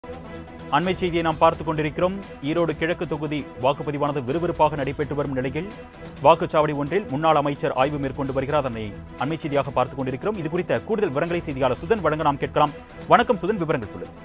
அண்மை செய்தியை நாம் பார்த்துக் கொண்டிருக்கிறோம் ஈரோடு கிழக்கு தொகுதி வாக்குப்பதிவானது விறுவிறுப்பாக நடைபெற்று வரும் நிலையில் வாக்குச்சாவடி ஒன்றில் முன்னாள் அமைச்சர் ஆய்வு மேற்கொண்டு வருகிறார் அதனை அண்மை செய்தியாக பார்த்துக் கொண்டிருக்கிறோம் இது குறித்த கூடுதல் விவரங்களை செய்தியாளர் சுதன் வழங்க நாம் கேட்கலாம் வணக்கம் சுதன் விவரங்கள் சொல்லுங்கள்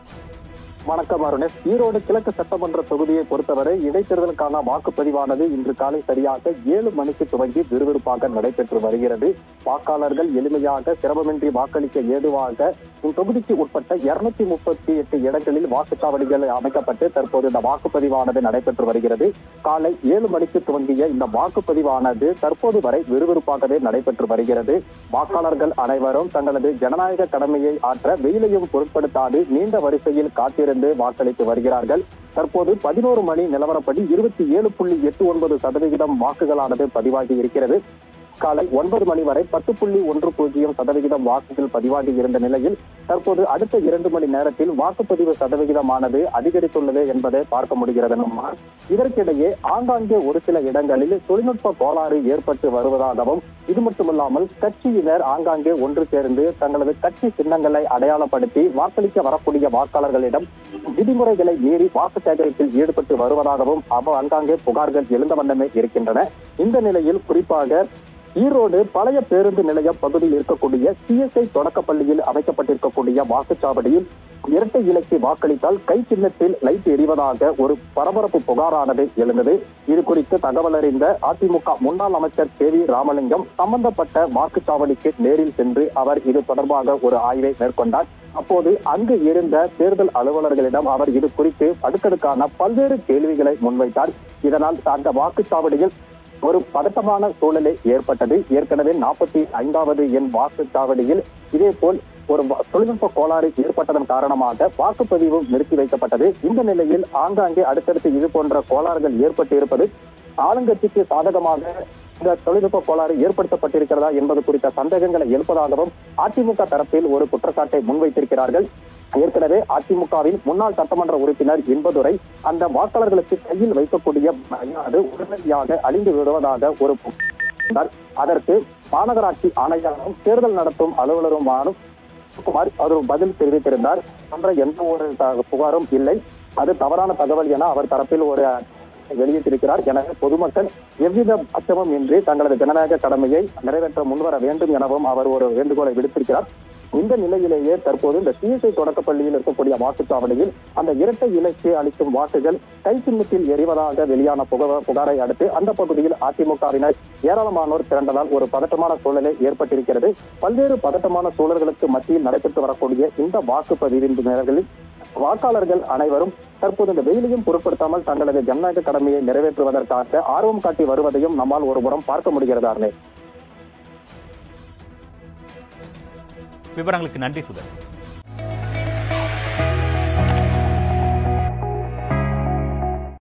வணக்கம் அருணேஷ் ஈரோடு கிழக்கு சட்டமன்ற தொகுதியை பொறுத்தவரை இடைத்தேர்தலுக்கான வாக்குப்பதிவானது இன்று காலை சரியாக ஏழு மணிக்கு துவங்கி விறுவிறுப்பாக நடைபெற்று வருகிறது வாக்காளர்கள் எளிமையாக சிரமமின்றி வாக்களிக்க ஏதுவாக இத்தொகுதிக்கு உட்பட்ட இருநூத்தி முப்பத்தி எட்டு இடங்களில் வாக்குச்சாவடிகள் அமைக்கப்பட்டு தற்போது இந்த வாக்குப்பதிவானது நடைபெற்று வருகிறது காலை ஏழு மணிக்கு துவங்கிய இந்த வாக்குப்பதிவானது தற்போது வரை விறுவிறுப்பாகவே நடைபெற்று வருகிறது வாக்காளர்கள் அனைவரும் தங்களது ஜனநாயக கடமையை ஆற்ற வெயிலையும் பொருட்படுத்தாது நீண்ட வரிசையில் காத்திருந்து வாக்களித்து வருகிறார்கள் தற்போது பதினோரு மணி நிலவரப்படி இருபத்தி ஏழு புள்ளி எட்டு ஒன்பது சதவிகிதம் வாக்குகளானது பதிவாகி இருக்கிறது காலை ஒன்பது மணி வரை பத்து புள்ளி ஒன்று பூஜ்ஜியம் சதவிகிதம் வாக்குகள் பதிவாகி இருந்த நிலையில் தற்போது அடுத்த இரண்டு மணி நேரத்தில் வாக்குப்பதிவு சதவிகிதமானது அதிகரித்துள்ளது என்பதை பார்க்க முடிகிறது நம்மால் இதற்கிடையே ஆங்காங்கே ஒரு சில இடங்களில் தொழில்நுட்ப கோளாறு ஏற்பட்டு வருவதாகவும் இது மட்டுமல்லாமல் கட்சியினர் ஆங்காங்கே ஒன்று சேர்ந்து தங்களது கட்சி சின்னங்களை அடையாளப்படுத்தி வாக்களிக்க வரக்கூடிய வாக்காளர்களிடம் விதிமுறைகளை மீறி வாக்கு சேகரிப்பில் ஈடுபட்டு வருவதாகவும் அவ அங்காங்கே புகார்கள் எழுந்த வண்ணமே இருக்கின்றன இந்த நிலையில் குறிப்பாக ஈரோடு பழைய பேருந்து நிலைய பகுதியில் இருக்கக்கூடிய சிஎஸ்ஐ தொடக்கப்பள்ளியில் அமைக்கப்பட்டிருக்கக்கூடிய வாக்குச்சாவடியில் இரட்டை இலக்கு வாக்களித்தால் கை சின்னத்தில் லைட் எரிவதாக ஒரு பரபரப்பு புகாரானது எழுந்தது இது குறித்து தகவல் அறிந்த அதிமுக முன்னாள் அமைச்சர் கே வி ராமலிங்கம் சம்பந்தப்பட்ட வாக்குச்சாவடிக்கு நேரில் சென்று அவர் இது தொடர்பாக ஒரு ஆய்வை மேற்கொண்டார் அப்போது அங்கு இருந்த தேர்தல் அலுவலர்களிடம் அவர் இது குறித்து அடுக்கடுக்கான பல்வேறு கேள்விகளை முன்வைத்தார் இதனால் அந்த வாக்குச்சாவடியில் ஒரு பதட்டமான சூழலே ஏற்பட்டது ஏற்கனவே நாற்பத்தி ஐந்தாவது எண் வாக்குச்சாவடியில் இதே போல் ஒரு வ- தொழில்நுட்ப கோளாறு ஏற்பட்டதன் காரணமாக வாக்குப்பதிவு நிறுத்தி வைக்கப்பட்டது இந்த நிலையில் ஆங்காங்கே அடுத்தடுத்து இது போன்ற கோளாறுகள் ஏற்பட்டு இருப்பது ஆளுங்கட்சிக்கு சாதகமாக இந்த தொழில்நுட்ப கோளாறு ஏற்படுத்தப்பட்டிருக்கிறதா என்பது குறித்த சந்தேகங்களை எழுப்பதாகவும் அதிமுக தரப்பில் ஒரு குற்றச்சாட்டை முன்வைத்திருக்கிறார்கள் ஏற்கனவே அதிமுகவின் முன்னாள் சட்டமன்ற உறுப்பினர் இன்பதுரை அந்த வாக்காளர்களுக்கு கையில் வைக்கக்கூடிய மரியாதை உடனடியாக அழிந்து விடுவதாக ஒரு புகார் இருந்தார். அதற்கு மாநகராட்சி ஆணையாளரும் தேர்தல் நடத்தும் அலுவலருமான குமார் அவர் பதில் தெரிவித்திருந்தார் போன்ற எந்த ஒரு த- புகாரும் இல்லை அது தவறான தகவல் என அவர் தரப்பில் ஒரு வெளியிட்டிருக்கிறார் எனவே பொதுமக்கள் எவ்வித அச்சமும் இன்றி தங்களது ஜனநாயக கடமையை நிறைவேற்ற முன்வர வேண்டும் எனவும் அவர் ஒரு வேண்டுகோளை விடுத்திருக்கிறார் இந்த நிலையிலேயே தற்போது இந்த சிஎஸ்ஐ தொடக்கப்பள்ளியில் இருக்கக்கூடிய வாக்குச்சாவடியில் அந்த இரட்டை இலக்கு அளிக்கும் வாக்குகள் கை சின்னத்தில் எறிவதாக வெளியான புக- புகாரை அடுத்து அந்த பகுதியில் அதிமுகவினர் ஏராளமானோர் திரண்டதால் ஒரு பதட்டமான சூழலை ஏற்பட்டிருக்கிறது பல்வேறு பதட்டமான சூழல்களுக்கு மத்தியில் நடைபெற்று வரக்கூடிய இந்த வாக்குப்பதிவின் நேரங்களில் வாக்காளர்கள் அனைவரும் தற்போது இந்த வெயிலையும் பொருட்படுத்தாமல் தங்களது ஜனநாயக கடமையை நிறைவேற்றுவதற்காக ஆர்வம் காட்டி வருவதையும் நம்மால் ஒருபுறம் பார்க்க முடிகிறது அருணே விவரங்களுக்கு நன்றி சுதன்